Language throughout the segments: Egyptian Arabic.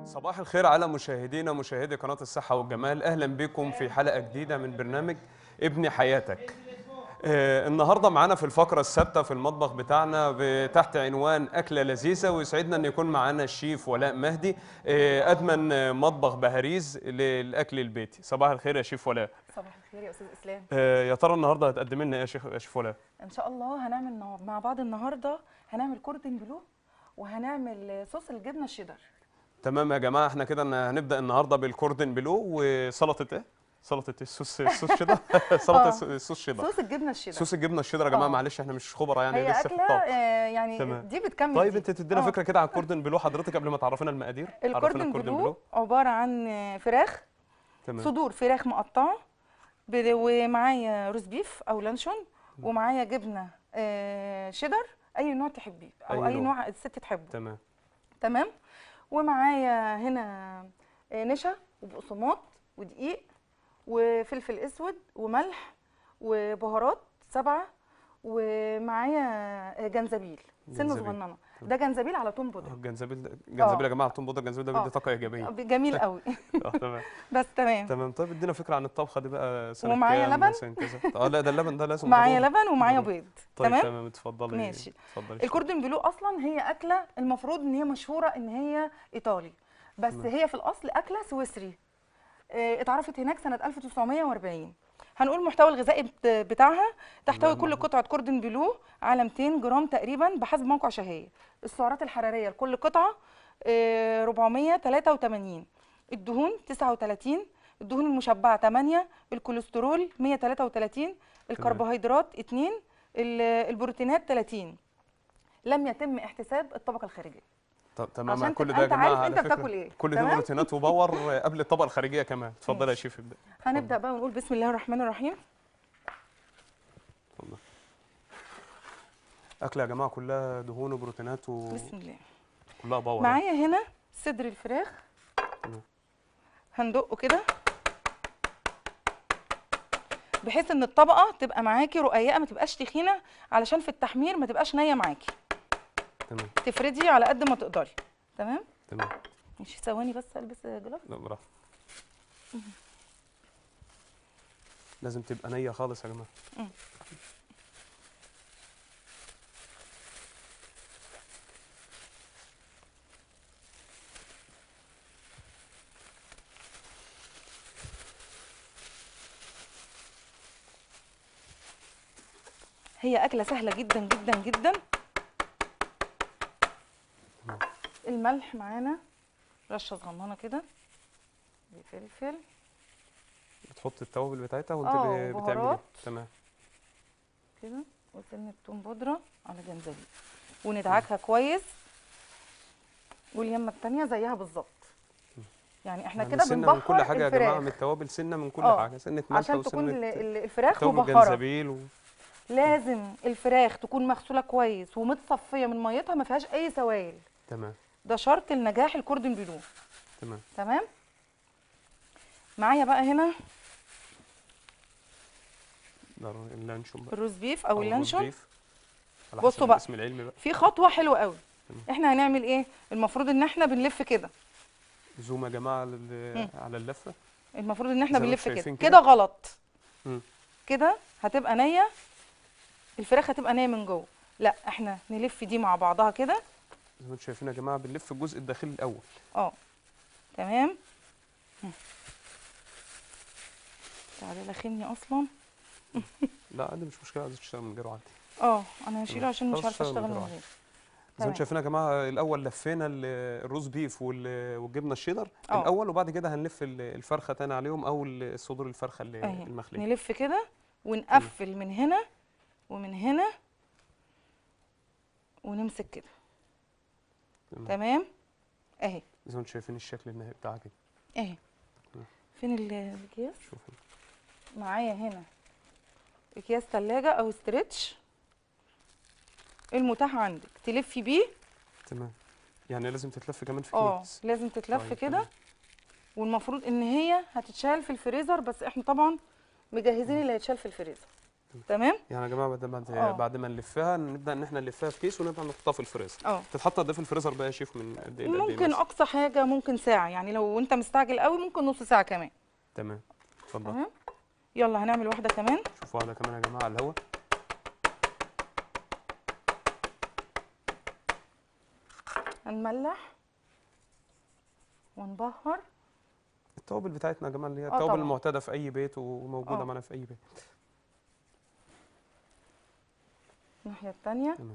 صباح الخير على مشاهدينا مشاهدي قناة الصحة والجمال أهلا بكم في حلقة جديدة من برنامج ابني حياتك آه النهاردة معانا في الفقرة الثابتة في المطبخ بتاعنا ب- تحت عنوان أكلة لذيذة ويسعدنا أن يكون معانا الشيف ولاء مهدي آه أدمن آه، مطبخ بهاريز للأكل البيتي صباح الخير يا شيف ولاء صباح الخير يا استاذ اسلام آه يا ترى النهاردة هتقدم لنا إيه يا شيخ يا شيف ولاء ان شاء الله هنعمل نهار- مع بعض النهارده هنعمل كوردن بلو وهنعمل صوص الجبنه الشيدر تمام يا جماعة احنا كده ن- هنبدأ النهاردة بالكوردن بلو وسلطة إيه؟ سلطة إيه؟ صوص صوص شيدر سلطة آه. صوص شيدر صوص الجبنه الشيدر صوص الجبنه الشيدر يا جماعه آه. معلش احنا مش خبراء يعني هي لسه في اكله الطبخ آه، يعني تمام. دي بتكمل طيب دي. انت تدينا آه. فكره كده عن الكوردن بلو حضرتك قبل ما تعرفينا المقادير عرفينا الكوردن بلو عباره عن آه، فراخ تمام صدور فراخ مقطعه ب- ومعايا روز بيف او لانشون ومعايا جبنه آه، شيدر اي نوع تحبيه او أي اي نوع. نوع الست تحبه تمام تمام ومعايا هنا آه، نشا وبقسماط ودقيق وفلفل اسود وملح وبهارات سبعه ومعايا آه، جنزبيل سنه جنزبيل. صغننه ده جنزبيل على توم آه، بودره الجنزبيل ده- الجنزبيل يا جماعه التوم بودر الجنزبيل ده آه. بيدي طاقه ايجابيه جميل قوي اه تمام بس تمام تمام طيب ادينا فكره عن الطبخه دي بقى سنه ومعايا كام لبن. مثلا كذا اه لا ده اللبن ده لازم معايا ضروري. لبن ومعايا ضروري. بيض طيب تمام تمام اتفضلي ماشي. اتفضلي الكوردن بلو اصلا هي اكله المفروض ان هي مشهوره ان هي ايطالي بس تمام. هي في الاصل اكله سويسري آه، اتعرفت هناك سنه 1940 هنقول المحتوى الغذائي بت- بتاعها تحتوي تمام. كل قطعه كوردن بلو على 200 جرام تقريبا بحسب موقع شهيه السعرات الحراريه لكل قطعه آه، 483 الدهون 39 الدهون المشبعه 8 الكوليسترول 133 الكربوهيدرات 2 ال- البروتينات 30 لم يتم احتساب الطبقه الخارجيه طب تمام عشان كل تبقى ده يا أنت جماعه عارف على أنت فكره بتاكل إيه. كل ده تمام؟ بروتينات وباور قبل الطبقه الخارجيه كمان اتفضلي يا شيف ابدا هنبدا بقى ونقول بسم الله الرحمن الرحيم اتفضل اكله يا جماعه كلها دهون وبروتينات بسم الله وكلها باور يعني. معايا هنا صدر الفراخ تمام. هندقه كده بحيث ان الطبقه تبقى معاكي رقيقه ما تبقاش تخينه علشان في التحمير ما تبقاش نيه معاكي تمام تفردي على قد ما تقدري تمام تمام ماشي ثواني بس البس جلاف لا براحة لازم تبقى نية خالص يا جماعة مم. هي أكلة سهلة جدا جدا جدا تمام. الملح معانا رشة صغننة كده بفلفل بتحط التوابل بتاعتها وانت آه، ب- بتعملي وبهارات. تمام كده وسنة توم بودرة على جنزبيل وندعكها كويس واليمة التانية زيها بالظبط يعني احنا يعني كده سنة من بنبهر كل حاجة يا جماعة الفراخ من التوابل سنة من كل آه، حاجة سنة ملح عشان تكون ال- وسنة ال- الفراخ توم مبهرة جنزبيل و... لازم الفراخ تكون مغسولة كويس ومتصفية من ميتها ما فيهاش أي سوائل تمام ده شرط لنجاح الكوردن بلو تمام تمام معايا بقى هنا ضروري اللانشون بقى الروز بيف أو او الروز اللانشون بيف. على بصوا حسب بقى. الاسم العلمي بقى في خطوة حلوة قوي تمام. احنا هنعمل ايه المفروض ان احنا بنلف كده زوم يا جماعة على ال- مم. على اللفة المفروض ان احنا زي ما بنلف انتوا كده شايفين كده كده. غلط مم. كده هتبقى نيه الفراخ هتبقى نيه من جوه لا احنا نلف دي مع بعضها كده زي ما انتم شايفين يا جماعة بنلف الجزء الداخلي الأول اه تمام مم. تعالي لخمني اصلا لا عادي مش مشكلة عايز تشتغل من غيره عادي اه انا هشيله عشان مش خلاص عارفه اشتغل من اشتغل من غيره غيره زي ما تمام. انتم شايفين يا جماعه الاول لفينا ال- الروز بيف وال- والجبنه الشيدر اه. الاول وبعد كده هنلف ال- الفرخه تاني عليهم او ال- صدور الفرخه ال- اهي المخليه نلف كده ونقفل من هنا ومن هنا ونمسك كده تمام. تمام اهي زي ما انتم شايفين الشكل النهائي بتاعها كده اهي مم. فين ال- الاكياس شوفوا معايا هنا اكياس تلاجة او استرتش المتاح عندك تلفي بيه تمام يعني لازم تتلف كمان في اه كيس لازم تتلف طيب، كده تمام. والمفروض ان هي هتتشال في الفريزر بس احنا طبعا مجهزين اللي هيتشال في الفريزر تمام يعني يا جماعه بعد بعد, آه. بعد ما نلفها نبدا ان احنا نلفها في كيس ونبدا نحطها في الفريزر اه تتحط قد ايه في الفريزر بقى يا شيف من قد ايه لقد ايه ممكن مثلا؟ اقصى حاجه ممكن ساعه يعني لو انت مستعجل قوي ممكن نص ساعه كمان تمام اتفضل تمام يلا هنعمل واحده كمان شوفوا واحده كمان يا جماعه على الهوا هنملح ونبهر التوابل بتاعتنا يا جماعه اللي هي آه التوابل طبعاً. المعتاده في اي بيت وموجوده آه. معانا في اي بيت الناحيه التانية تمام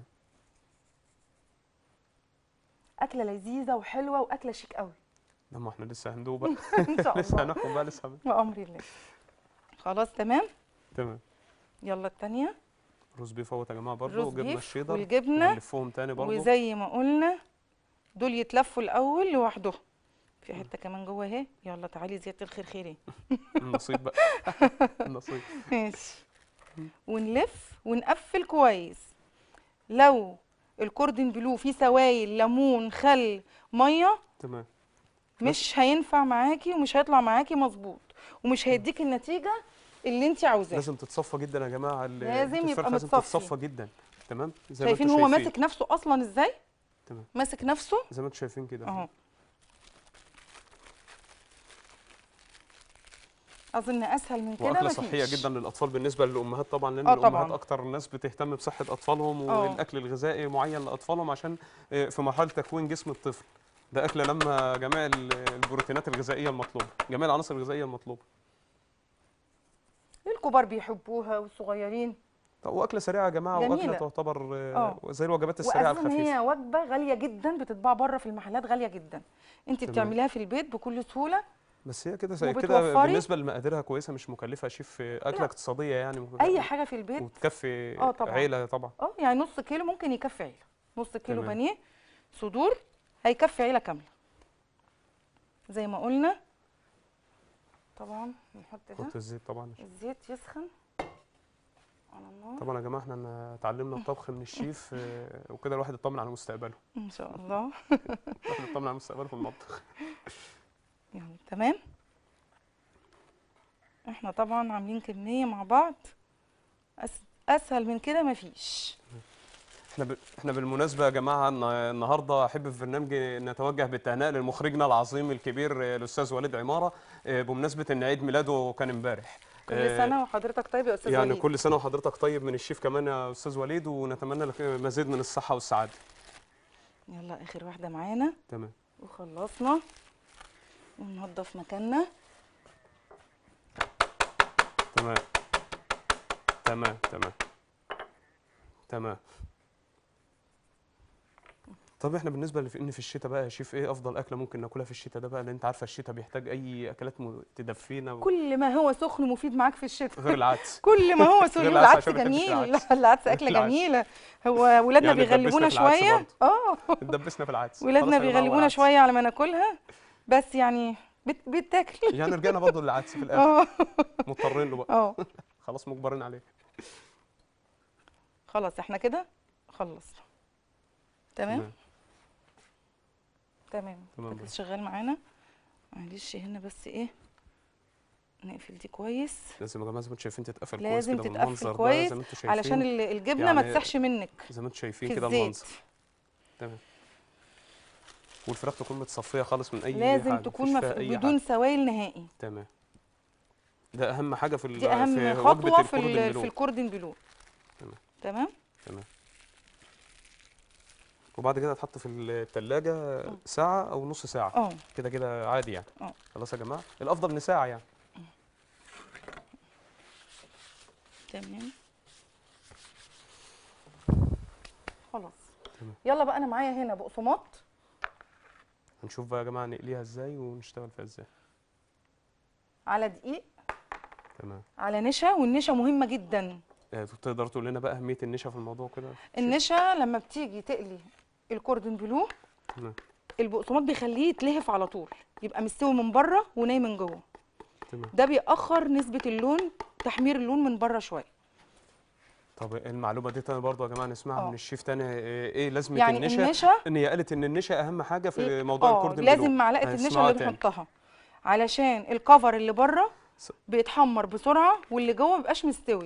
اكله لذيذه وحلوه واكله شيك قوي لا ما احنا لسه هندوق بقى ان شاء لسه الله هنحكم بقى لسه هن- بامر الله خلاص تمام تمام يلا التانية روز بيف اهوت يا جماعه برضه الروز وجبنا بيف الشيدر والجبنه ونلفهم تاني برضه وزي ما قلنا دول يتلفوا الاول لوحدهم في حته كمان جوه اهي يلا تعالي زياده الخير خيري النصيب بقى النصيب ماشي ونلف ونقفل كويس لو الكوردن بلو فيه سوائل ليمون خل ميه تمام مش هينفع معاكي ومش هيطلع معاكي مظبوط ومش هيديك النتيجه اللي انت عاوزاها لازم تتصفى جدا يا جماعه ال- لازم الفراخ يبقى لازم متصفي. تتصفى جدا تمام زي شايفين ما هو انتم شايفين ماسك نفسه اصلا ازاي تمام. ماسك نفسه زي ما انتم شايفين كده اهو اظن اسهل من كده واكله مفيش صحيه جدا للاطفال بالنسبه للامهات طبعا لان آه الامهات طبعاً. اكتر الناس بتهتم بصحه اطفالهم آه. والاكل الغذائي معين لاطفالهم عشان آه، في مرحله تكوين جسم الطفل ده اكله لما جميع ال- البروتينات الغذائيه المطلوبه جميع العناصر الغذائيه المطلوبه الكبار بيحبوها والصغيرين طب واكله سريعه يا جماعه واكله جميلة. تعتبر آه، آه. زي الوجبات السريعه واساسا الخفيفه هي وجبه غاليه جدا بتتباع بره في المحلات غاليه جدا انت تمام. بتعمليها في البيت بكل سهوله بس هي كده زي كده وبتوفري- بالنسبه لمقاديرها كويسه مش مكلفه شيف آه، اكله لا. اقتصاديه يعني اي حاجه في البيت وتكفي آه طبعاً. عيله طبعا اه يعني نص كيلو ممكن يكفي عيله نص كيلو تمام. بانيه صدور هيكفي عيله كامله زي ما قلنا طبعا نحط ده حط الزيت طبعا الزيت يسخن على النار طبعا يا جماعه احنا اتعلمنا الطبخ من الشيف آه، وكده الواحد يطمن على مستقبله ان شاء الله الواحد يطمن على مستقبله في المطبخ يعني تمام احنا طبعا عاملين كميه مع بعض أس... اسهل من كده مفيش احنا ب... احنا بالمناسبه يا جماعه النا- النهارده احب في برنامجي نتوجه بالتهنئه لمخرجنا العظيم الكبير آه، الاستاذ وليد عماره آه، بمناسبه ان عيد ميلاده كان امبارح كل آه، سنه وحضرتك طيب يا استاذ يعني وليد كل سنه وحضرتك طيب من الشيف كمان يا استاذ وليد ونتمنى لك مزيد من الصحه والسعاده يلا اخر واحده معانا تمام وخلصنا وننضف مكاننا تمام تمام تمام تمام طب احنا بالنسبه لف- ان في الشتاء بقى يا شيف ايه افضل اكله ممكن ناكلها في الشتاء ده بقى لان انت عارفه الشتاء بيحتاج اي اكلات م- تدفينا و- كل ما هو سخن مفيد معاك في الشتاء غير العدس كل ما هو سخن غير العدس العدس عشان ما بحبش جميل العدس. لا العدس اكله العدس. جميله هو ولادنا يعني بيغلبونا اتدبسنا في العدس شويه برضه. اه اتدبسنا في العدس ولادنا خلاص يا جماعة، هو بيغلبونا العدس. شويه على ما ناكلها بس يعني بت- بيتاكل يعني رجعنا برضه للعدس في الاخر اه مضطرين له بقى اه خلاص مجبرين عليه خلاص احنا كده خلصنا تمام تمام تمام فاكس بس. شغال معانا معلش هنا بس ايه نقفل دي كويس لازم يا جماعه زي ما انتم شايفين تتقفل لازم كويس كده تتقفل بالمنظر ده كويس زي ما انتم شايفين علشان ال- الجبنه ما يعني تسحش منك زي ما انتم شايفين في كده الزيت المنظر تمام والفراخ تكون متصفيه خالص من اي لازم حاجة، تكون مفيش مف... فيها أي بدون حاجة. سوائل نهائي تمام ده اهم حاجه في ال- دي في اهم وجبة خطوه في الكوردون ال- بلو. في الكوردن بلو تمام. تمام تمام وبعد كده تحط في الثلاجه ساعه او نص ساعه اه كده كده عادي يعني اه. خلاص يا جماعه الافضل ان ساعه يعني تمام خلاص تمام. يلا بقى انا معايا هنا بقسماط هنشوف بقى يا جماعه نقليها ازاي ونشتغل فيها ازاي على دقيق تمام على نشا والنشا مهمه جدا آه، تقدر تقول لنا بقى اهميه النشا في الموضوع كده النشا لما بتيجي تقلي الكوردون بلو تمام البقسماط بيخليه يتلهف على طول يبقى مستوي من بره وناي من جوه تمام ده بيأخر نسبة اللون تحمير اللون من بره شوية طب المعلومه دي تاني برضه يا جماعه نسمعها اه. من الشيف تاني آه، ايه لازمه يعني النشا النشا ان هي قالت ان النشا اهم حاجه في إيه؟ موضوع اه الكوردون لازم بلو. معلقة النشا هنسمعها اللي تاني. بنحطها علشان الكفر اللي بره س- بيتحمر بسرعة واللي جوه مبيبقاش مستوي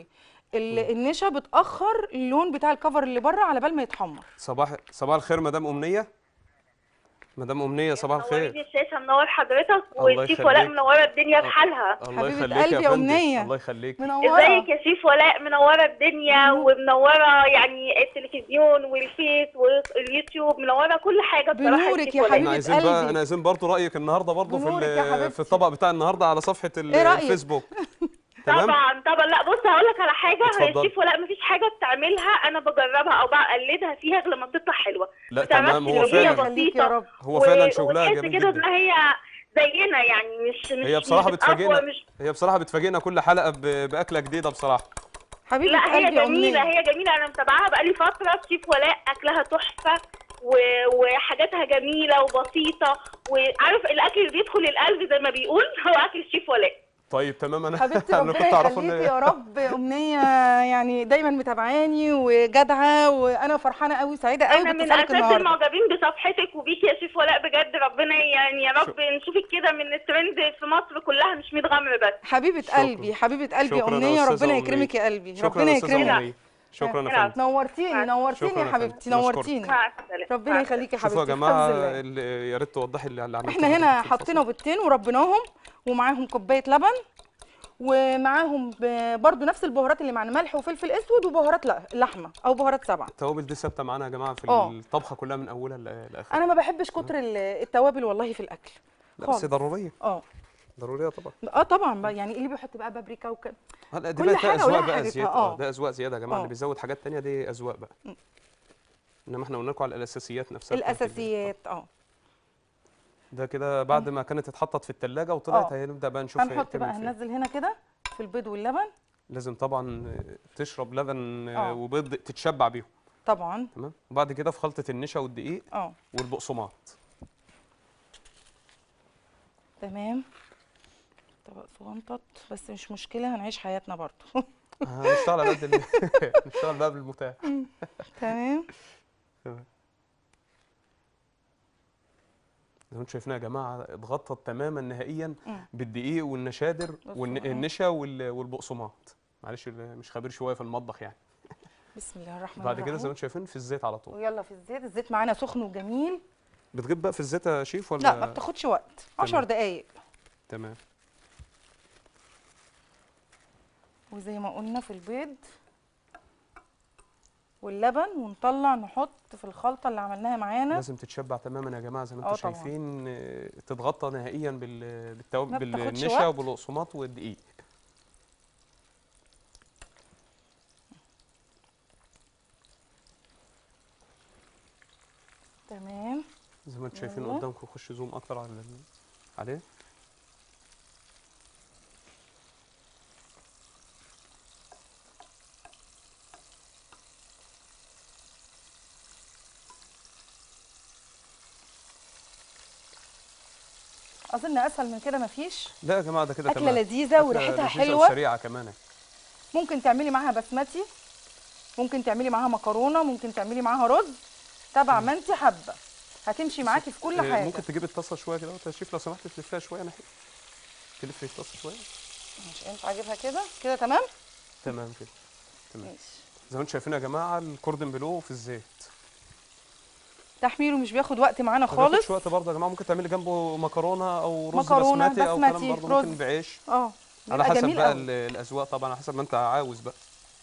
ال- النشا بتاخر اللون بتاع الكفر اللي بره على بال ما يتحمر صباح صباح الخير مدام امنيه مدام امنيه صباح منورين الخير الشاشه منور حضرتك الله والشيف ولاء يخليك. منوره الدنيا بحالها الله حبيبة يخليك قلبي يا يا فندم أمنية. الله يخليك منوره ازيك يا شيف ولاء منوره الدنيا ومنوره يعني التلفزيون والفيس واليوتيوب منوره كل حاجه بصراحه بنورك الشيف يا ولاء. حبيبة احنا عايزين بقى قلبي. انا عايزين برضه رايك النهارده برضه في بنورك يا ال- حبيبتي. في الطبق بتاع النهارده على صفحه ال- إيه رأيك؟ الفيسبوك تمام طبعا طبعا لا بص هقول لك على حاجه هي اتفضل. الشيف ولاء مفيش حاجه بتعملها انا بجربها او بقلدها فيها غير لما بتطلع حلوه لا بتعرفش تمام هو لو هي فعلا يخليك يا بسيطة رب. هو فعلا و- شغلها وتحس جميل كده جدا. ان هي زينا يعني مش مش هي بصراحه مش بتأفور، بتفاجئنا مش هي بصراحه بتفاجئنا كل حلقه ب- باكله جديده بصراحه حبيبه لا هي قلبي يا جميلة أمنية. هي جميلة أنا متابعاها بقالي فترة شيف ولاء أكلها تحفة و... وحاجاتها جميلة وبسيطة وعارف الأكل اللي بيدخل القلب زي ما بيقول هو أكل الشيف ولاء طيب تمام انا حبيبتي انا ربنا كنت اعرفه يخليكي ان يا رب امنيه يعني دايما متابعاني وجدعه وانا فرحانه قوي سعيده قوي أنا من باتصالك أساس النهارده المعجبين بصفحتك وبيك يا شيف ولاء بجد ربنا يعني يا رب نشوفك كده من الترند في مصر كلها مش 100 غمر بس حبيبه شكراً. قلبي حبيبه قلبي يا شكراً يا امنيه أستاذة ربنا أمنية. يكرمك يا قلبي شكرا ربنا يا أستاذة يكرمك أمنية. شكرا يا العب. فندم نورتيني نورتيني شكراً يا يا حبيبتي فندم. نشكرك. نورتيني مع السلامة ربنا مع يخليكي يا شوفوا يا حبيبتي في جماعه حفظ الله. اللي- يا ريت توضحي اللي اللي عملته احنا هنا حاطينهم بيضتين وربيناهم ومعاهم كوبايه لبن ومعاهم ب- برضو نفس البهارات اللي معانا ملح وفلفل اسود وبهارات لا- لحمه او بهارات سبعه التوابل دي ثابته معانا يا جماعه في آه. الطبخه كلها من اولها ل- لاخرها انا ما بحبش كتر ال- التوابل والله في الاكل لا خالص بس ضروريه اه ضروريه طبعا اه طبعا بقى يعني اللي بيحط بقى بابريكا وكده هلا دي كل بقى حاجة اذواق ولها بقى حاجتها، زياده آه. آه. ده اذواق زياده يا جماعه آه. اللي بيزود حاجات تانية دي اذواق بقى انما احنا قلنا لكم على الاساسيات نفسها بتاعت ال- الاساسيات اه ده كده بعد ما كانت اتحطت في الثلاجه وطلعت آه. هنبدا بقى نشوف هنحط هيتعمل بقى فين. هننزل هنا كده في البيض واللبن لازم طبعا تشرب لبن آه. وبيض تتشبع بيهم طبعا تمام وبعد كده في خلطه النشا والدقيق اه والبقسماط تمام طبق صغنطط بس مش مشكله هنعيش حياتنا برضو هنشتغل على قد ال- نشتغل بقى بالمتاح تمام زي ما انتم شايفين يا جماعه اتغطت تماما نهائيا مم. بالدقيق والنشادر بصوا أهو. والنشا وال- والبقسماط معلش ال- مش خبير شويه في المطبخ يعني بسم الله الرحمن بعد كده زي ما الرحيم انتم شايفين في الزيت على طول ويلا في الزيت الزيت معانا سخن وجميل بتجيب بقى في الزيت يا شيف ولا لا ما بتاخدش وقت 10 تمام. دقايق تمام وزي ما قلنا في البيض واللبن ونطلع نحط في الخلطه اللي عملناها معانا لازم تتشبع تماما يا جماعه زي ما آه انتم طبعاً. شايفين آه، تتغطى نهائيا بال- بالتوابل ما بتاخدش بالنشا وقت. وبالبقسماط والدقيق تمام زي ما انتم شايفين يلا. قدامكم خش زوم اكتر على ال- عليه اظن اسهل من كده مفيش لا يا جماعه ده كده أكلة تمام لذيذة أكلة وريحتها لذيذة حلوة. وسريعه كمان ممكن تعملي معاها بسمتي ممكن تعملي معاها مكرونه ممكن تعملي معاها رز تبع ما انت حابه هتمشي معاكي في كل آه، حاجه ممكن تجيب الطاسه شويه كده يا شيف لو سمحت تلفها شويه ناحيه تلف الطاسه شويه مش ينفع اجيبها كده كده تمام تمام كده تمام ماشي زي ما انتم شايفين يا جماعه الكوردن بلو في الزيت تحميره مش بياخد وقت معانا ما بياخدش خالص وقت برضه يا جماعه ممكن تعملي جنبه مكرونه او رز مكرونة، بسمتي او بسمتي، كلام برضه رز. ممكن بعيش اه على بيبقى حسب جميل بقى قوي. ال- الاذواق طبعا على حسب ما انت عاوز بقى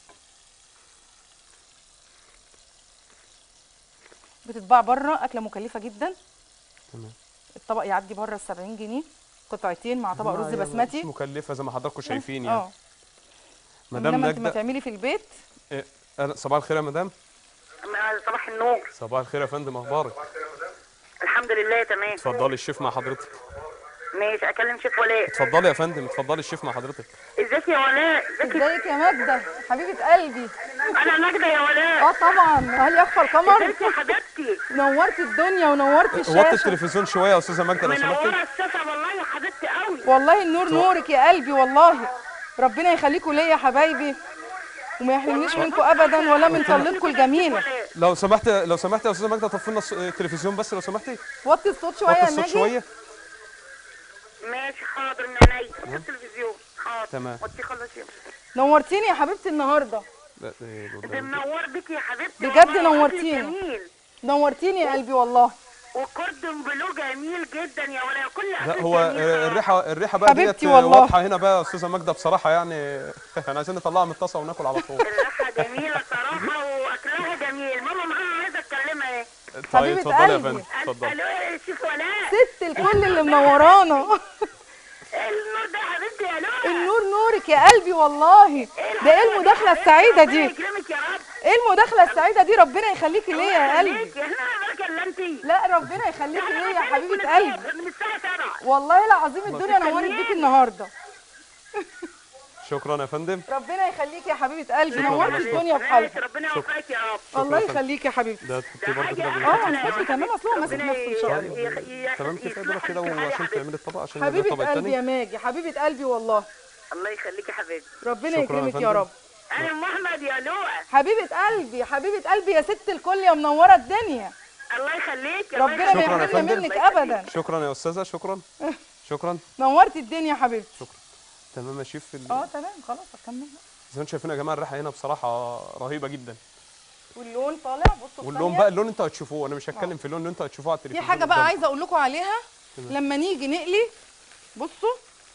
بتتباع بره اكله مكلفه جدا تمام الطبق يعدي بره ال 70 جنيه قطعتين مع طبق جماعة رز هي بسمتي مش مكلفه زي ما حضراتكم شايفين يعني اه مدام انما انت ما نجده تعملي في البيت إيه، أهلا، صباح الخير يا مدام صباح النور صباح الخير يا فندم اخبارك الحمد لله تمام اتفضلي الشيف مع حضرتك ماشي اكلم شيف ولاء اتفضلي يا فندم اتفضلي الشيف مع حضرتك ازيك يا ولاء ازيك ازيك يا ماجده حبيبه قلبي انا ماجده يا ولاء اه طبعا هل يخفى القمر ازيك يا حبيبتي نورت الدنيا ونورت وطي الشاشه التلفزيون شويه يا استاذه ماجده لو سمحتي منوره الشاشه والله يا حبيبتي قوي والله النور نورك يا قلبي والله ربنا يخليكم ليا يا حبايبي وما يحرمنيش منكم ابدا ولا من طلتكم الجميله لو سمحت لو سمحت يا استاذه ماجده طفي لنا الص- التلفزيون بس لو سمحتي وطي الصوت شويه وطي يا الصوت ناجي شويه ماشي حاضر من عينيا في التلفزيون حاضر تمام. وطي خلص يا نورتيني يا حبيبتي النهارده لا إيه ده- ده ده- منور بك يا حبيبتي بجد والله، وأكل نورتيني. جميل نورتيني يا قلبي والله والكردن بلو جميل جدا يا ولا كل لا أكل هو جميل آه، صراحة. الريحه الريحه بقى ديت حبيبتي والله. واضحه هنا بقى يا استاذه ماجده بصراحه يعني احنا عايزين نطلعها من الطاسه وناكل على طول الريحة جميلة صراحة وأكلها جميل ماما معاها عايزة أتكلمها إيه طيب حبيبة اتفضلي يا قلبي. فندم اتفضلي ألو يا شيف ولاء ست الكل اللي منورانا النور ده يا حبيبتي يا لؤى النور نورك يا قلبي والله ده ايه المداخله السعيده ربنا دي يكرمك يا رب ايه المداخله السعيده دي ربنا يخليكي ليا يا قلبي يخليك. احنا ما كلمتي لا ربنا يخليكي ليا يا حبيبه قلبي من الساعة 7 والله العظيم الدنيا نورت بيكي النهارده شكرا يا فندم ربنا يخليكي يا حبيبه قلبي شكراً نورت لك. الدنيا بحالها ربنا يوفقك يا رب الله شكراً. يخليكي يا حبيبتي ده تحطيه برضه كده حاجة بالظبط. اه هنحطه كمان اصل هو ماسك ربنا نفسه ان شاء الله يخ- يخ- تمام كفايه دول كده يصلح وعشان حالك. تعملي الطبق عشان نعمل الطبق حبيبه قلبي يا التاني ماجي حبيبه قلبي والله الله يخليك يا حبيبي ربنا شكراً يا يكرمك يا فندم. رب انا ام احمد يا لؤى حبيبه قلبي حبيبه قلبي يا ست الكل يا منوره الدنيا الله يخليك الله ربنا ما يخليك. شكراً يا يحرمنا فندم. منك ابدا شكرا يا استاذه شكرا شكرا نورتي الدنيا يا حبيبتي تمام يا شيف ال- اه تمام خلاص هكمل بقى. زي ما انتم شايفين يا جماعه الريحه هنا بصراحه رهيبه جدا واللون طالع بصوا واللون الثانية. بقى اللون انتوا هتشوفوه انا مش هتكلم في اللون اللي انتوا هتشوفوه على في التلفزيون حاجه بقى قدامكم. عايزه اقول لكم عليها لما نيجي نقلي بصوا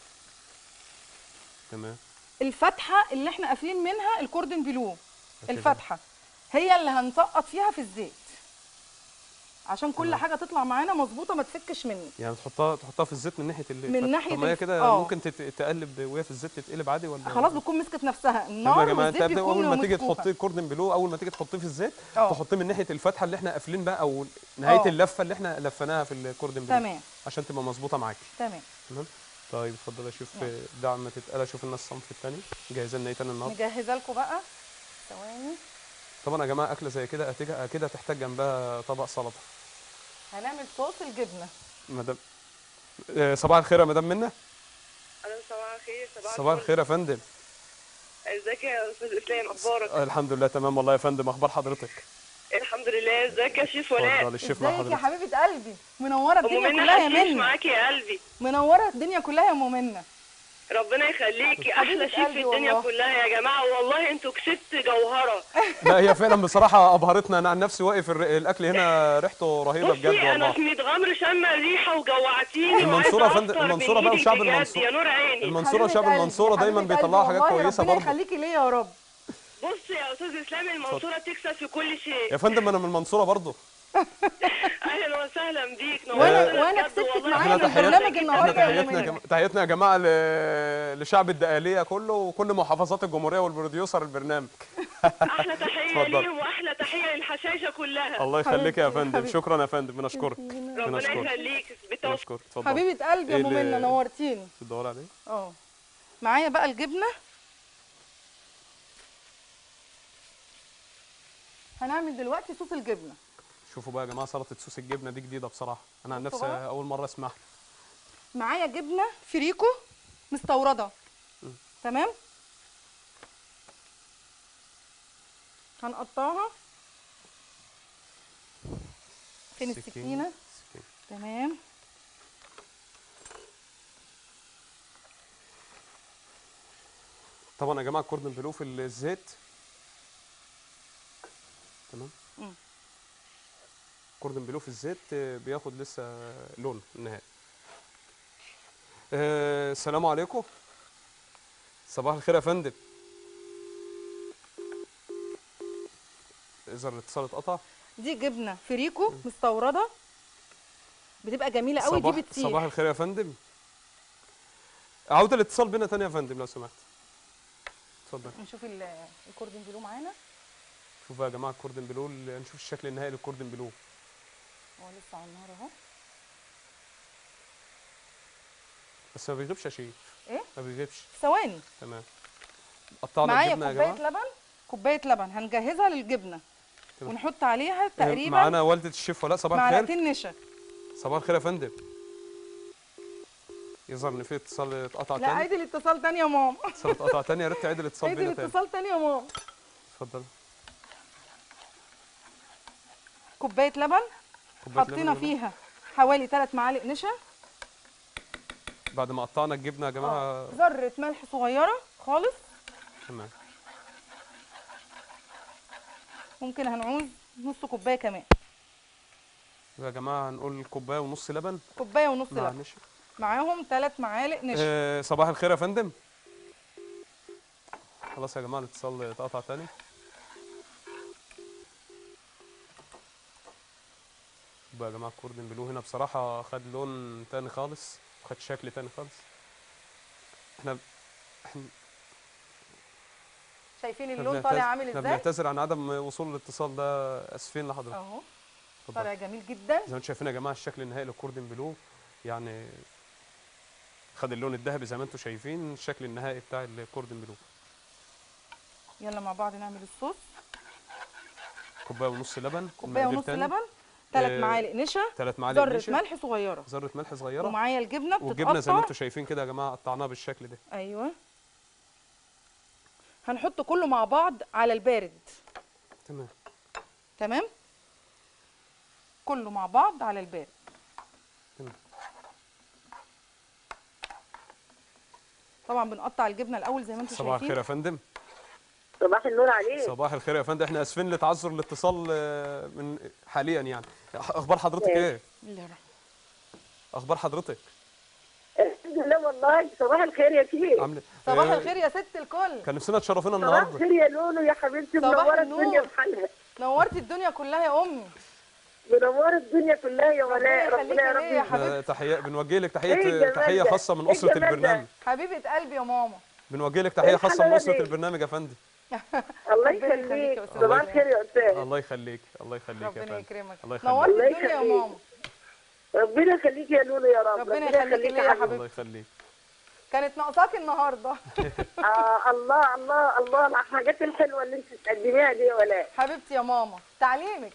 تمام الفتحه اللي احنا قافلين منها الكوردن بلو الفتحه هي اللي هنسقط فيها في الزيت عشان كل حاجه تطلع معانا مظبوطه ما تفكش مني يعني تحطها تحطها في الزيت من ناحيه اللي من ناحية طب ما هي الف- كده اه. ممكن تت- تقلب وهي في الزيت تتقلب عادي ولا خلاص بتكون مسكت نفسها تمام النار يا جماعه والزيت انت بيكون اول ما تيجي مسكوفة. تحطيه الكوردن بلو اول ما تيجي تحطيه في الزيت اه. تحطيه من ناحيه الفتحه اللي احنا قافلين بقى او نهايه اه. اللفه اللي احنا لفيناها في الكوردن بلو تمام عشان تبقى مظبوطه معاكي تمام تمام طيب اتفضل اشوف دع ما تتقل اشوف الناس الصنف الثاني جاهزه لنا ايه تاني النهارده مجهزه لكم بقى ثواني طبعا يا جماعه اكله زي كده أكيد- اكيد هتحتاج جنبها طبق سلطه هنعمل صوص الجبنه مدام آه، صباح الخير يا مدام منى الو صباح الخير صباح صباح الخير يا فندم ازيك يا استاذ اسلام اخبارك آه، الحمد لله تمام والله يا فندم اخبار حضرتك الحمد لله ازيك يا شيف ولاء اتفضل الشيف مع ازيك يا حضرتك حبيبه قلبي منوره ام الدنيا منى كلها يا حشيش منى معاكي يا قلبي منوره الدنيا كلها يا ام منى ربنا يخليكي حبيبة احلى شيف قلبي في الدنيا والله. كلها يا جماعه والله انتوا كسبت جوهره لا هي فعلا بصراحه ابهرتنا انا عن نفسي واقف الر- الاكل هنا ريحته رهيبه بجد بصي انا والله في ميت غمر شامه الريحه وجوعتيني المنصورة وعايزة يا فندم، أفطر المنصورة من بقى إيدك وشعب بجد المنصورة. يا نور عيني المنصوره وشعب حبيبة المنصوره قلبي، دايما حبيبة بيطلعوا قلبي حاجات والله كويسه ربنا برضه يخليكي ليا يا رب بص يا استاذ اسلام المنصوره تكسب في كل شيء يا فندم انا من المنصوره برضه اهلا وسهلا بيك وأنا- نورتنا وأنا بجد كسبتك والله. معايا احنا من تحياتنا برنامج احنا النهاردة يا تحياتنا يا منى. جماعه تحياتنا يا جماعه ل- لشعب الدقاليه كله وكل محافظات الجمهوريه والبروديوسر البرنامج احلى تحيه اتفضل. ليهم واحلى تحيه للحشاشه كلها الله يخليك يا حبيبتي، فندم حبيبتي. شكرا يا فندم بنشكرك ربنا بنشكرك يخليك بالتوفيق بنشكرك اتفضل حبيبه قلبي يا إيه ام اللي- منى نورتيني بتدور عليه اه معايا بقى الجبنه هنعمل دلوقتي صوص الجبنه شوفوا بقى يا جماعه سلطه صوص الجبنه دي جديده بصراحه انا عن بصوا نفسي بقى. اول مره اسمعها معايا جبنه فريكو مستورده تمام هنقطعها فين السكينه السكينة. تمام طبعا يا جماعه الكوردن بلو في الزيت تمام مم. كوردن بلو في الزيت آه، بياخد لسه لون النهائي آه، السلام عليكم صباح الخير يا فندم اذا الاتصال اتقطع دي جبنه فريكو مستورده بتبقى جميله قوي دي صباح بتسيح صباح الخير يا فندم عودة الاتصال بينا تاني يا فندم لو سمحت اتفضل نشوف ال- الكوردن بلو معانا شوف بقى يا جماعه الكوردن بلو ال- نشوف الشكل النهائي للكوردن بلو هو لسه على النار اهو بس ما بيغيبش يا شيف ايه ما بيغيبش ثواني تمام قطعنا معايا الجبنه يا كوبايه جماعه لبن كوبايه لبن هنجهزها للجبنه تمام. ونحط عليها آه، تقريبا معانا والده الشيف ولاء صباح الخير معلقتين نشا صباح الخير يا فندم يظهر ان في اتصال اتقطع لا تاني عيد الاتصال تاني يا ماما اتصال اتقطع تاني يا ريت تعيد الاتصال عيد بينا تاني الاتصال تاني يا ماما اتفضل كوبايه لبن كوباية لبن حطينا يا جماعة. فيها حوالي 3 معالق نشا بعد ما قطعنا الجبنه يا جماعه ذره ملح صغيره خالص تمام ممكن هنعوز نص كوبايه كمان يا جماعه هنقول كوبايه ونص لبن كوبايه ونص مع لبن نشا معاهم ثلاث معالق نشا آه صباح الخير يا فندم خلاص يا جماعه الاتصال اتقطع تاني بقى يا جماعه الكوردن بلو هنا بصراحه خد لون تاني خالص وخد شكل تاني خالص احنا احنا شايفين إحنا اللون بنعتذر- طالع عامل احنا ازاي بنعتذر عن عدم وصول الاتصال ده اسفين لحضرتك اهو اتفضل. طالع جميل جدا زي ما انتم شايفين يا جماعه الشكل النهائي للكوردن بلو يعني خد اللون الذهبي زي ما انتم شايفين الشكل النهائي بتاع الكوردن بلو يلا مع بعض نعمل الصوص كوبايه ونص لبن كوبايه المقادير ونص تاني. لبن ثلاث آه، معالق نشا ثلاث معالق ذره نشا ملح صغيره ذره ملح صغيره ومعايا الجبنه والجبنه زي ما بتتقطع انتم شايفين كده يا جماعه قطعناها بالشكل ده ايوه هنحط كله مع بعض على البارد تمام تمام كله مع بعض على البارد تمام طبعا بنقطع الجبنه الاول زي ما انتم صباح الخير شايفين يا فندم صباح النور عليك صباح الخير يا فندم احنا اسفين لتعذر الاتصال آه، من حاليا يعني اخبار حضرتك ايه الله يرحمه. اخبار حضرتك الحمد لله والله صباح الخير يا شيخ عامله صباح آه، الخير يا ست الكل كان نفسنا تشرفينا صباح النهارده الخير يا لولو يا حبيبتي صباح منوره النور. الدنيا بحالها نورتي الدنيا كلها يا امي منوره الدنيا كلها يا ولاء ربنا ربنا يا يخليكي ليا يا رب حبيبتي. آه، تحيه بنوجه لك إيه تحيه الجمال تحيه ده؟ خاصه من إيه اسره الجمال ده؟ البرنامج حبيبه قلبي يا ماما بنوجه لك تحيه إيه خاصه من الحلاوة اسره دي؟ البرنامج يا فندم الله ربنا يخليك يخليك يا أستاذ صباح ولاء. الخير يا استاذ الله يخليك الله يخليك يا ربنا فندم يكرمك الله نورتي يخليك الله الدنيا يا يخليك. ماما ربنا يخليك يا لولو يا رب ربنا يخليكي ليا يا حبيبتي. حبيبتي. الله يخليك كانت ناقصاكي النهارده آه الله الله الله على الحاجات الحلوه اللي انت بتقدميها دي يا ولاء حبيبتي يا ماما تعليمك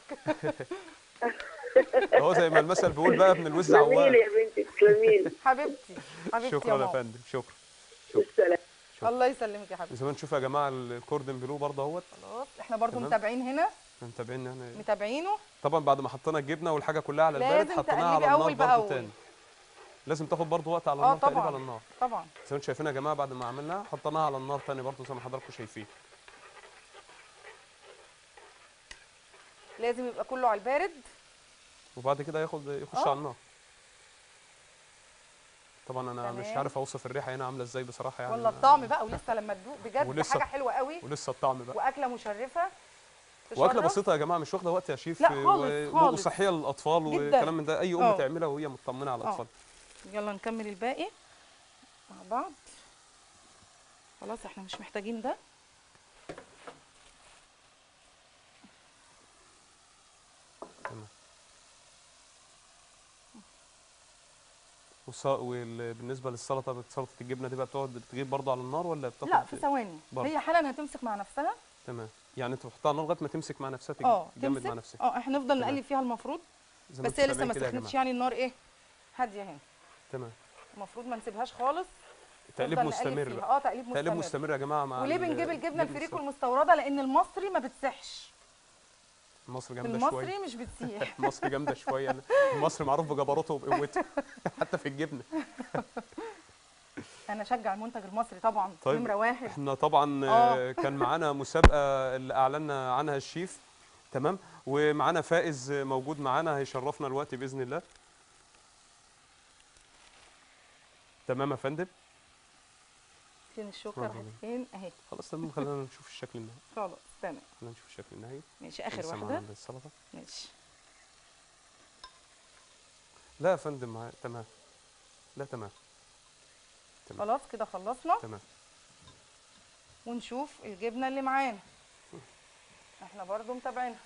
هو زي ما المثل بيقول بقى ابن الوز تسلمي عوام لي يا بنتي تسلمي لي حبيبتي حبيبتي يا شكرا يا ماما فندم شكرا بالسلامه الله يسلمك يا حبيبتي زي ما نشوف يا جماعه الكوردن بلو برضه اهوت خلاص احنا برضو تمام. متابعين هنا متابعين احنا متابعينه طبعا بعد ما حطينا الجبنه والحاجه كلها على البارد لازم حطيناها على تقلبي النار أول برضه بأول. تاني لازم تاخد برضه وقت على اه النار تقليب طبعا على النار طبعا زي ما انتم شايفين يا جماعه بعد ما عملناها حطيناها على النار تاني برضه زي ما حضراتكم شايفين لازم يبقى كله على البارد وبعد كده ياخد يخش اه. على النار طبعا انا مش تمام. عارف اوصف الريحه هنا عامله ازاي بصراحه يعني ولا الطعم بقى ولسه لما تدوق بجد ولسه- حاجه حلوه قوي ولسه الطعم بقى واكله مشرفه واكله تشرف. بسيطه يا جماعه مش واخده وقت يا شيف لا خالص، و- خالص. وصحيه للاطفال جداً. وكلام من ده اي ام اه. تعملها وهي مطمنه على اه. الاطفال يلا نكمل الباقي مع بعض خلاص احنا مش محتاجين ده تمام والص- وال- بالنسبه للسلطه سلطه الجبنه دي بقى بتقعد بتغيب برضه على النار ولا بتاخد لا في ثواني برضه. هي حالا هتمسك مع نفسها تمام يعني انت تحطها على النار لغايه ما تمسك مع نفسها اه تجمد مع تمسك نفسها اه احنا نفضل تمام. نقلب فيها المفروض زي ما بس انتوا هي لسه سامعين ما كده يا سخنتش جماعه يعني النار ايه هاديه هنا تمام المفروض ما نسيبهاش خالص تقليب نفضل نقلب مستمر فيها. بقى اه تقليب مستمر تقليب مستمر يا جماعه مع وليه ال- بنجيب الجبنه الجبن الفريكو السخن. المستورده لان المصري ما بتسحش مصر جامده شويه المصري مش بتسيح مصر جامده شويه مصر معروف بجبروته وبقوته حتى في الجبنه انا اشجع المنتج المصري طبعا طيب. نمره واحد احنا طبعا اه. آه، كان معانا مسابقه اللي اعلنا عنها الشيف تمام ومعانا فائز موجود معانا هيشرفنا الوقت باذن الله تمام يا فندم فين الشوكه برافو راحت عليك. فين اهي خلاص تمام خلينا نشوف الشكل النهائي خلاص تمام خلينا نشوف الشكل النهائي ماشي اخر لسه واحده معانا السلطه ماشي لا يا فندم معايا. تمام لا تمام تمام خلاص كده خلصنا تمام ونشوف الجبنه اللي معانا احنا برضو متابعينها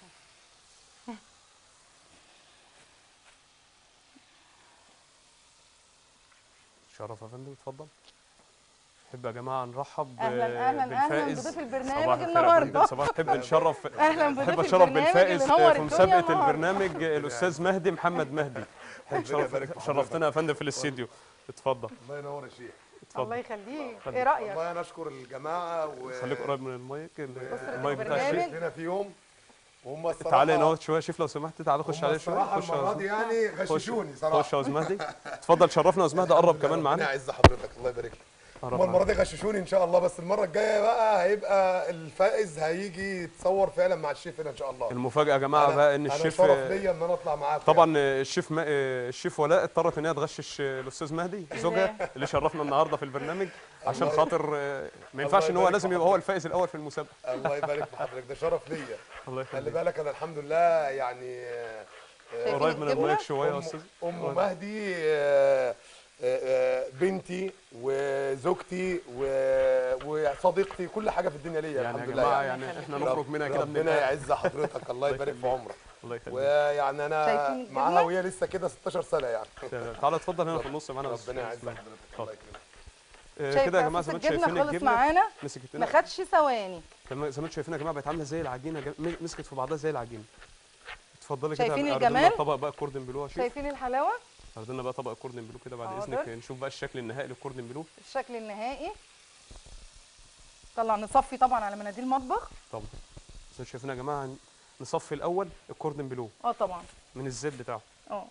شرف يا فندم اتفضل نحب يا جماعه نرحب ب- أهلاً، أهلاً، أهلاً بالفائز. بضيف البرنامج صباح الخير يا النهاردة. فندم، صباح نحب نشرف أهلاً بضيف نحب اشرف البرنامج بالفائز اللي نور في الدنيا مسابقه النهاردة. البرنامج الاستاذ مهدي محمد مهدي شرف- يبارك في شرفتنا يا فندم في الاستديو اتفضل الله ينور يا شيخ الله اتفضل يخليك اتفضل. ايه رايك والله نشكر الجماعه و خليك قريب من المايك ال- المايك بتاع البرنامج. الشيف هنا في يوم وهم الصراحه تعالى هنا اهوت شويه شيف لو سمحت تعالى خش هم عليه شويه الصراحه خش يا المره أستاذ- دي يعني خش غششوني خش صراحه يا استاذ مهدي اتفضل شرفنا يا استاذ مهدي قرب كمان ربنا معانا يعز حضرتك الله يبارك لك قرب هم المره معاك. دي غششوني ان شاء الله بس المره الجايه بقى هيبقى الفائز هيجي يتصور فعلا مع الشيف هنا ان شاء الله المفاجاه يا جماعه أنا- بقى ان انا الشيف شرف ليا ان انا اطلع معاكم طبعا الشيف ما... الشيف ولاء اضطرت ان هي تغشش الاستاذ مهدي زوجها اللي شرفنا النهارده في البرنامج عشان الله خاطر ما ينفعش ان هو يبارك لازم في يبقى هو حضرتك. الفائز الاول في المسابقه الله يبارك في حضرتك ده شرف ليا الله خلي يخليك بالك انا الحمد لله يعني آه، آه، قريب من الجبنة؟ المايك شويه يا أم- استاذ ام مهدي آه، آه، آه، بنتي وزوجتي و- وصديقتي كل حاجه في الدنيا ليا يعني يا الحمد لله جماعه يعني. يعني احنا نخرج منها كده من ربنا الآخر. يعز حضرتك الله يبارك في عمرك الله يخليك ويعني انا شايفين الجبنة؟ معاها وهي لسه كده 16 سنه يعني تعالى اتفضل هنا في النص معانا بس. ربنا يعز بسم الله. حضرتك اتفضل. الله يكرمك آه، شايف كده يا جماعه بقى زي ما صوص انتم الجبنه شايفين خلص الجبنه معانا مسكت ما هنا خدش ثواني تمام زي ما انتم شايفينها يا جماعه بقت عامله زي العجينه جا- مسكت في بعضها زي العجينه اتفضلي كده شايفين اعرضي لنا الجمال؟ طبق بقى كوردن بلو يا شيف شايفين الحلاوه عرض لنا بقى طبق كوردن بلو كده بعد حاضر. اذنك نشوف بقى الشكل النهائي للكوردن بلو الشكل النهائي طلع نصفي طبعا على مناديل مطبخ طبعا زي ما شايفين يا جماعه نصفي الاول الكوردن بلو اه طبعا من الزيت بتاعه اه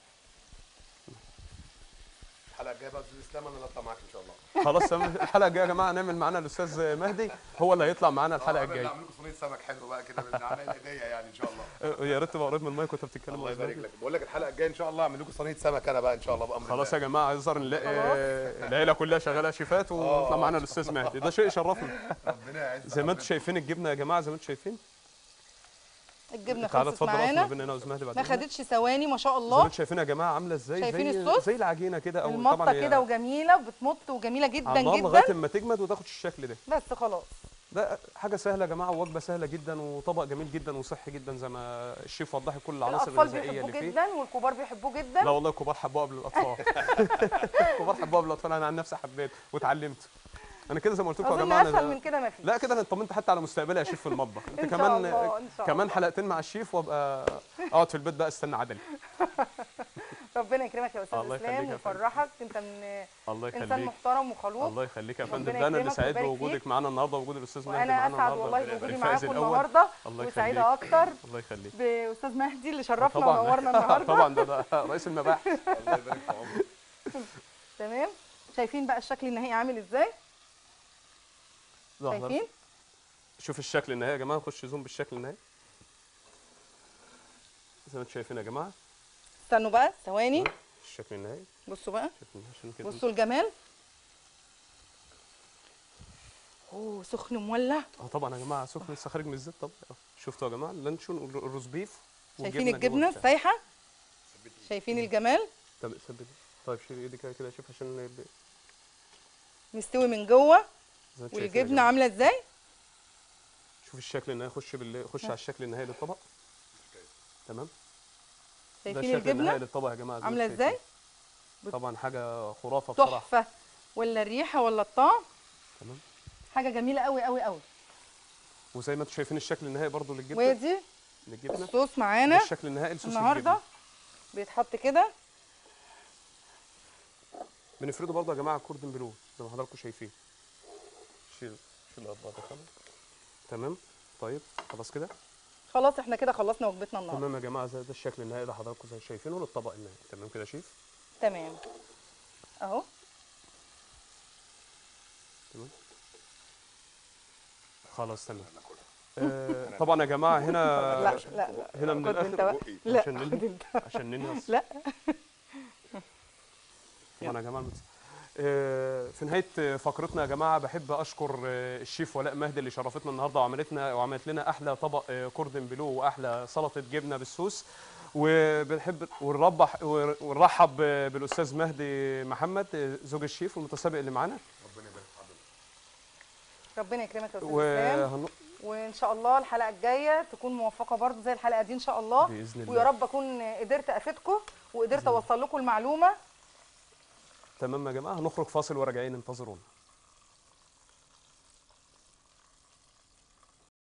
الحلقه الجايه بقى استاذ اسلام انا اللي اطلع معاك ان شاء الله خلاص تمام. الحلقه الجايه يا جماعه نعمل معانا الاستاذ مهدي هو اللي هيطلع معانا الحلقه الجايه اعمل لكم صينيه سمك حلو بقى كده من العمليه الجايه يعني ان شاء الله آه، يا ريت تبقى قريب من المايك وانت بتتكلم الله يا أستاذ يبارك مهدي. لك بقول لك الحلقه الجايه ان شاء الله اعمل لكم صينيه سمك انا بقى ان شاء الله بامر خلاص يا الله. جماعه يظهر نلاقي آه، العيله كلها شغاله شيفات ونطلع معانا الاستاذ مهدي ده شيء يشرفنا ربنا يعز زي ما انتم حضرتك. شايفين الجبنه يا جماعه زي ما انتم شايفين الجبنه تعالى خلصت اتفضل اقف ما معانا بيننا واستاذ مهدي بعد ما إذنك. خدتش ثواني ما شاء زي ما الله انتم شايفين يا جماعه عامله ازاي شايفين زي الصوص؟ زي العجينه كده او المطه طبعا كده هي وجميله بتمط وجميله جدا على النار جدا لغايه اما تجمد وتاخد الشكل ده بس خلاص ده حاجه سهله يا جماعه ووجبه سهله جدا وطبق جميل جدا وصحي جدا زي ما الشيف وضح كل العناصر الاطفال الغذائيه بيحبوه اللي فيه جدا والكبار بيحبوه جدا لا والله الكبار حبوه قبل الاطفال الكبار حبوه قبل الاطفال انا عن نفسي حبيت واتعلمت انا كده زي ما قلت لكم يا اظن جماعه اسهل أنا- من كده ما فيش لا كده انا اطمنت حتى على مستقبلي يا شيف في المطبخ انت إن شاء كمان الله، إن شاء كمان الله. حلقتين مع الشيف وابقى اقعد في البيت بقى استنى عدلي ربنا يكرمك يا استاذ الله اسلام يخليك يا فندم. ويفرحك انت من الله انسان يخليك محترم وخلوق الله يخليك يا ربنا فندم ده انا اللي يكرمك سعيد ويبارك بوجودك فيك. معانا النهارده ووجود الاستاذ مهدي وانا معانا اسعد النهارده والله الفائز بوجودي الأول. معاكم النهارده الله وسعيده يخليك. اكتر الله يخليك باستاذ مهدي اللي شرفنا طبعا ونورنا النهارده طبعا ده, ده رئيس المباحث الله يبارك في عمرك تمام شايفين بقى الشكل النهائي عامل ازاي لحظة. شايفين شوف الشكل النهائي يا جماعه نخش زوم بالشكل النهائي زي ما انتم شايفين يا جماعه استنوا بقى ثواني الشكل النهائي بصوا بقى شايفين عشان كده بصوا الجمال اوه سخن مولع اه طبعا يا جماعه سخن لسه خارج من الزيت طب شفتوا يا جماعه اللانشون الروز بيف شايفين والجبنة الجبنه جوه بتاع. السايحه شايفين الجمال طب ثبت طيب شيل ايدك كده كده شوف عشان يبقى- مستوي من جوه زي ما انتم شايفين يا والجبنه جماعة. عامله ازاي شوف الشكل النهائي خش بال... خش على الشكل النهائي للطبق تمام ده شايفين الشكل النهائي الجبنه للطبق يا جماعه زي ما عامله انتم ازاي شايفين. طبعا حاجه خرافه بصراحه تحفه ولا الريحه ولا الطعم تمام حاجه جميله قوي قوي قوي وزي ما انتم شايفين الشكل النهائي برضو للجبنه وادي للجبنه الصوص ده معانا الشكل النهائي لصوص النهارده الجبنه بيتحط كده بنفرده برضو يا جماعه كوردن بلو زي ما حضراتكم شايفين شيل شيل الاطباق ده خالص. تمام طيب خلاص كده خلاص احنا كده خلصنا وجبتنا النهارده تمام يا جماعه زي ده الشكل النهائي اللي حضراتكم زي شايفينه للطبق النهائي تمام كده يا شيف تمام اهو خلاص تمام آه طبعا يا جماعه هنا لا لا لا هنا من خد انت الاخر بقى لا عشان خد ننهي انت عشان ننهي بس. لا طبعا يا جماعه المتس- آه، في نهايه فقرتنا يا جماعه بحب اشكر آه، الشيف ولاء مهدي اللي شرفتنا النهارده وعملتنا وعملت لنا احلى طبق آه، كوردن بلو واحلى سلطه جبنه بالسوس وبنحب ونربح ونرحب ب- بالاستاذ مهدي محمد آه، زوج الشيف والمتسابق اللي معانا ربنا يكرمك يا استاذ اسلام وهن... وان شاء الله الحلقه الجايه تكون موفقه برضو زي الحلقه دي ان شاء الله بإذن الله. ويا رب اكون قدرت افيدكم وقدرت اوصل لكم المعلومه تمام يا جماعه هنخرج فاصل وراجعين انتظرونا